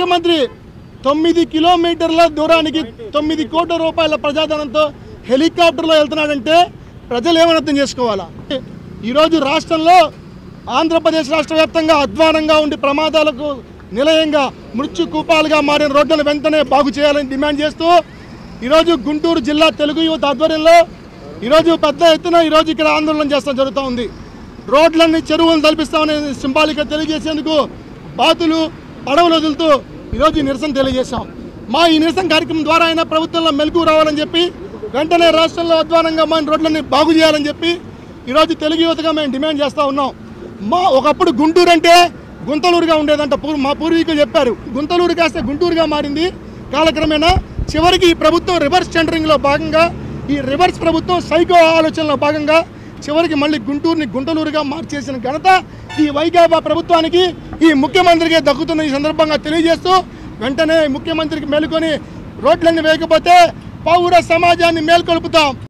ముఖ్యమంత్రి తొమ్మిది కిలోమీటర్ల దూరానికి తొమ్మిది కోట్ల రూపాయల ప్రజాధనంతో హెలికాప్టర్లో వెళ్తున్నాడంటే ప్రజలు ఏమని అర్థం చేసుకోవాలా ఈరోజు రాష్ట్రంలో ఆంధ్రప్రదేశ్ రాష్ట్ర వ్యాప్తంగా అధ్వానంగా ఉండి ప్రమాదాలకు నిలయంగా మృత్యు కూపాలుగా మారిన రోడ్లను వెంటనే బాగు చేయాలని డిమాండ్ చేస్తూ ఈరోజు గుంటూరు జిల్లా తెలుగు యువత ఆధ్వర్యంలో ఈరోజు పెద్ద ఎత్తున ఈరోజు ఇక్కడ ఆందోళన చేస్తాం జరుగుతూ ఉంది రోడ్లన్నీ చెరువులను తలపిస్తామని సింబాలిక తెలియజేసేందుకు బాతులు పడవలు వదులుతూ ఈరోజు ఈ నిరసన తెలియజేశాం మా ఈ నిరసన కార్యక్రమం ద్వారా అయినా ప్రభుత్వంలో మెలకు రావాలని చెప్పి వెంటనే రాష్ట్రంలో అధ్వానంగా మన రోడ్లని బాగు చేయాలని చెప్పి ఈరోజు తెలుగు యువతగా మేము డిమాండ్ చేస్తూ ఉన్నాం మా ఒకప్పుడు గుంటూరు అంటే గుంతలూరుగా ఉండేదంట పూర్ మా పూర్వీకులు చెప్పారు గుంతలూరు కాస్త గుంటూరుగా మారింది కాలక్రమేణా చివరికి ఈ ప్రభుత్వం రివర్స్ టెండరింగ్లో భాగంగా ఈ రివర్స్ ప్రభుత్వం సైకో ఆలోచనలో భాగంగా చివరికి మళ్ళీ గుంటూరుని గుంటలూరుగా మార్చేసిన ఘనత ఈ వైకాపా ప్రభుత్వానికి ఈ ముఖ్యమంత్రికి దక్కుతున్న ఈ సందర్భంగా తెలియజేస్తూ వెంటనే ముఖ్యమంత్రికి మేలుకొని రోడ్లన్నీ వేయకపోతే పౌర సమాజాన్ని మేల్కొల్పుతాం